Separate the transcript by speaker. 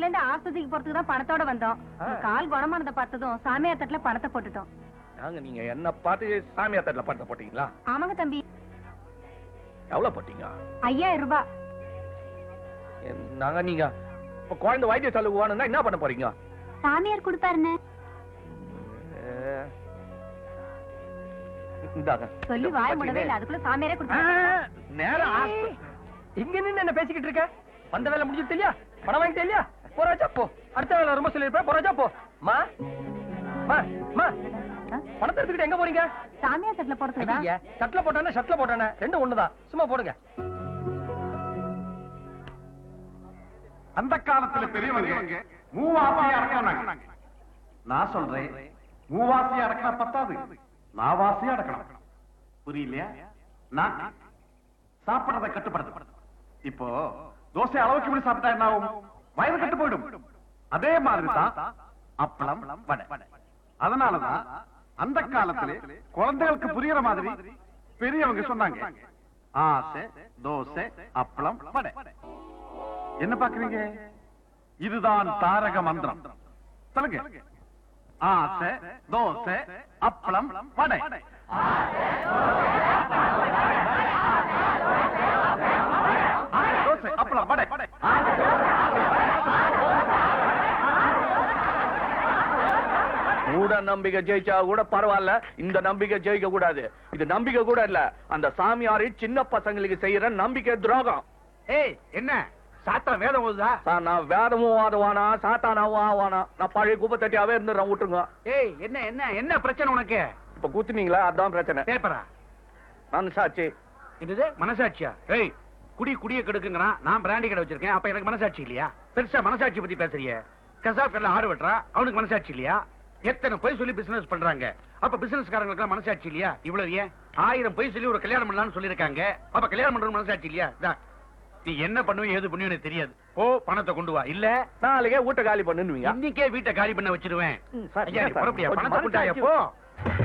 Speaker 1: காலையில இருந்து ஆஸ்பத்திரிக்கு போறதுக்கு தான் பணத்தோட வந்தோம்
Speaker 2: ஆ.
Speaker 1: கால் குணமானதை பார்த்ததும் சாமியார் தட்டுல பணத்தை போட்டுட்டோம்
Speaker 2: நாங்க நீங்க என்ன பார்த்து சாமியார் தட்டுல பணத்தை போட்டீங்களா
Speaker 1: ஆமாங்க தம்பி
Speaker 2: எவ்வளவு போட்டீங்க
Speaker 1: ஐயாயிரம் ரூபாய்
Speaker 2: நாங்க நீங்க இப்ப குழந்தை வைத்திய செலவு வேணும்னா என்ன பண்ண போறீங்க
Speaker 1: சாமியார் கொடுப்பாருன்னு
Speaker 2: அஹ், இந்தாங்க
Speaker 1: சொல்லி வாய முடவே இல்ல அதுக்குள்ள சாமியாரே கொடுத்தாரு
Speaker 2: நேரம்
Speaker 3: இங்க நின்னு என்ன பேசிக்கிட்டு இருக்க வந்த வேலை முடிஞ்சிட்டு இல்லையா பணம் வாங்கிட்டு இல்லையா போறாச்சா போ அடுத்த வேலை ரொம்ப சொல்லிருப்பேன் போறாச்சா போ மா மா மா
Speaker 1: ஆ?
Speaker 3: பணத்தை எடுத்துக்கிட்டு எங்க போறீங்க
Speaker 1: சாமியார் தட்டுல போறதுக்கு தான்
Speaker 3: ஐயா சட்ல போட்டானே ஷர்ட்ல போட்டானே ரெண்டும் ஒண்ணுதான் சும்மா போடுங்க
Speaker 4: அந்த காலத்துல பெரியவங்க மூவாசியை அடக்கினாங்க நான் சொல்றேன் மூவாசியை அடக்கினா பத்தாது நாவாசியை அடக்கணும் புரியலையா நான் சாப்பிடுறத கட்டுப்படுத்த இப்போ தோசை அளவுக்கு இப்படி சாப்பிட்டா என்ன ஆகும் வயது கட்டு போயிடும் அதே மாதிரி தான் அப்பளம் வடை அதனாலதான் அந்த காலத்துல குழந்தைகளுக்கு புரியுற மாதிரி பெரியவங்க சொன்னாங்க ஆசை தோசை அப்பளம் வடை என்ன பாக்குறீங்க இதுதான் தாரக மந்திரம் சொல்லுங்க ஆசை தோசை அப்பளம் வடை தோசை அப்பளம் வடை
Speaker 2: மூட நம்பிக்கை ஜெயிச்சா கூட பரவாயில்ல இந்த நம்பிக்கை ஜெயிக்க கூடாது இது நம்பிக்கை கூட இல்ல அந்த சாமியாரி சின்ன பசங்களுக்கு செய்யற நம்பிக்கை துரோகம்
Speaker 4: ஏய் என்ன சாத்தா வேதம் ஓதுதா
Speaker 2: சார், நான் வேதமும் வாதுவானா சாத்தானாவும் ஆவானா நான் பழைய குப்பை தட்டியாவே இருந்துடுறேன் விட்டுருங்க
Speaker 4: ஏய் என்ன என்ன என்ன பிரச்சனை உனக்கு
Speaker 2: இப்ப குத்துனீங்களா அதான் பிரச்சனை
Speaker 4: பேப்பரா
Speaker 2: நான் சாட்சி
Speaker 4: என்னது மனசாட்சியா ஏய் குடி குடிய கெடுக்குங்கிறான் நான் பிராண்டி கடை வச்சிருக்கேன் அப்ப எனக்கு மனசாட்சி இல்லையா பெருசா மனசாட்சி பத்தி பேசுறிய கசாப் எல்லாம் ஆடு வெட்டுறா அவனுக்கு மனசாட்சி இல்லையா எத்தனை பொய் சொல்லி பிசினஸ் பண்றாங்க அப்ப பிசினஸ்காரங்களுக்கு மனசாட்சி இல்லையா இவ்வளவு ஏன் ஆயிரம் பொய் சொல்லி ஒரு கல்யாணம் பண்ணலாம்னு சொல்லிருக்காங்க அப்ப கல்யாணம் பண்றது மனசாட்சி இல்லையா இந்தா, நீ என்ன பண்ணுவ ஏது பண்ணுவ எனக்கு தெரியாது ஓ பணத்தை கொண்டு வா இல்ல
Speaker 2: நாளைக்கே வீட்டை காலி பண்ணுவீங்க
Speaker 4: இன்னைக்கே வீட்டை காலி பண்ண வச்சிருவேன்
Speaker 2: ம், சார்,
Speaker 4: ஐயா, நீ
Speaker 2: சார்,
Speaker 4: புறப்படியா?
Speaker 2: கொஞ்சம்
Speaker 4: பணத்தை கொண்டாயா
Speaker 2: மனசாட்சி-
Speaker 4: போ